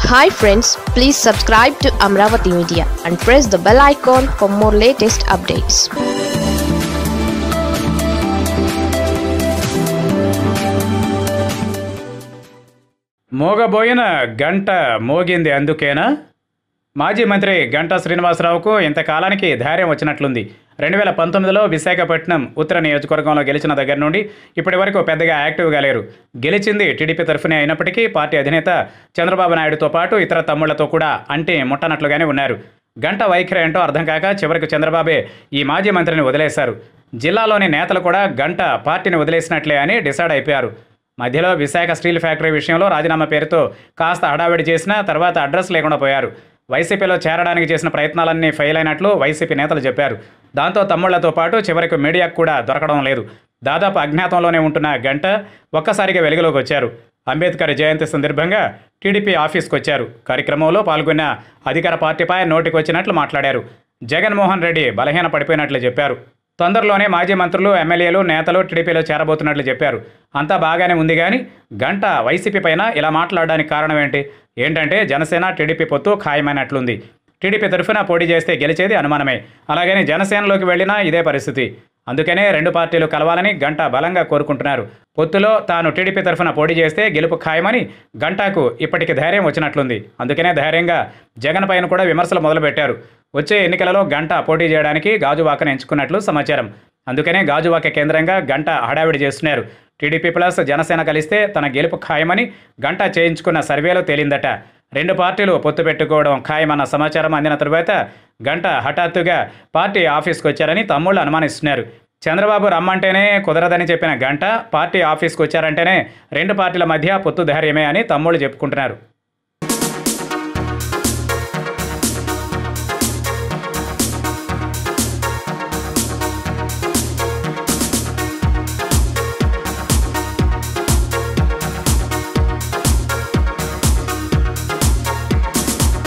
hi friends please subscribe to Amaravati media and press the bell icon for more latest updates మోగబోయిన గంట మోగింది అందుకేనా మాజీ మంత్రి గంటా శ్రీనివాసరావుకు ఇంతకాలానికి ధైర్యం వచ్చినట్లుంది రెండు వేల పంతొమ్మిదిలో విశాఖపట్నం ఉత్తర నియోజకవర్గంలో గెలిచిన దగ్గర నుండి ఇప్పటి వరకు పెద్దగా యాక్టివ్గా లేరు గెలిచింది టీడీపీ తరఫునే అయినప్పటికీ పార్టీ అధినేత చంద్రబాబు నాయుడుతో పాటు ఇతర తమ్ముళ్లతో కూడా అంటే ముట్టనట్లుగానే ఉన్నారు గంట వైఖరి ఏంటో అర్థం కాక చివరికి చంద్రబాబే ఈ మాజీ మంత్రిని వదిలేశారు జిల్లాలోని నేతలు కూడా గంట పార్టీని వదిలేసినట్లే అని డిసైడ్ అయిపోయారు మధ్యలో విశాఖ స్టీల్ ఫ్యాక్టరీ విషయంలో రాజీనామా పేరుతో కాస్త హడావిడి చేసిన తర్వాత అడ్రస్ లేకుండా పోయారు వైసీపీలో చేరడానికి చేసిన ప్రయత్నాలన్నీ ఫెయిల్ అయినట్లు వైసీపీ నేతలు చెప్పారు దాంతో తమ్ముళ్లతో పాటు చివరికి మీడియాకు కూడా దొరకడం లేదు దాదాపు అజ్ఞాతంలోనే ఉంటున్న గంట ఒక్కసారిగా వెలుగులోకి వచ్చారు అంబేద్కర్ జయంతి సందర్భంగా టీడీపీ ఆఫీస్కి వచ్చారు కార్యక్రమంలో పాల్గొన్న అధికార పార్టీపై నోటికొచ్చినట్లు మాట్లాడారు జగన్మోహన్ రెడ్డి బలహీన పడిపోయినట్లు చెప్పారు తొందరలోనే మాజీ మంత్రులు ఎమ్మెల్యేలు నేతలు టీడీపీలో చేరబోతున్నట్లు చెప్పారు అంతా బాగానే ఉంది కానీ గంట వైసీపీ పైన ఇలా మాట్లాడడానికి కారణం ఏంటి ఏంటంటే జనసేన టీడీపీ పొత్తు ఖాయమైనట్లుంది టీడీపీ తరఫున పోటీ చేస్తే గెలిచేది అనుమానమే అలాగని జనసేనలోకి వెళ్ళినా ఇదే పరిస్థితి అందుకనే రెండు పార్టీలు కలవాలని గంట బలంగా కోరుకుంటున్నారు పొత్తులో తాను టీడీపీ తరఫున పోటీ చేస్తే గెలుపు ఖాయమని గంటాకు ఇప్పటికి ధైర్యం వచ్చినట్లుంది అందుకనే ధైర్యంగా జగన్ పైన కూడా విమర్శలు మొదలుపెట్టారు వచ్చే ఎన్నికలలో గంట పోటీ చేయడానికి గాజువాకను ఎంచుకున్నట్లు సమాచారం అందుకనే గాజువాక కేంద్రంగా గంట హడావిడి చేస్తున్నారు టీడీపీ ప్లస్ జనసేన కలిస్తే తన గెలుపు ఖాయమని గంట చేయించుకున్న సర్వేలో తేలిందట రెండు పార్టీలు పొత్తు పెట్టుకోవడం ఖాయమన్న సమాచారం అందిన తరువాత గంట హఠాత్తుగా పార్టీ ఆఫీస్కి వచ్చారని తమ్ముళ్ళు అనుమానిస్తున్నారు చంద్రబాబు రమ్మంటేనే కుదరదని చెప్పిన గంట పార్టీ ఆఫీస్కి వచ్చారంటేనే రెండు పార్టీల మధ్య పొత్తు ధైర్యమే అని తమ్ముళ్ళు చెప్పుకుంటున్నారు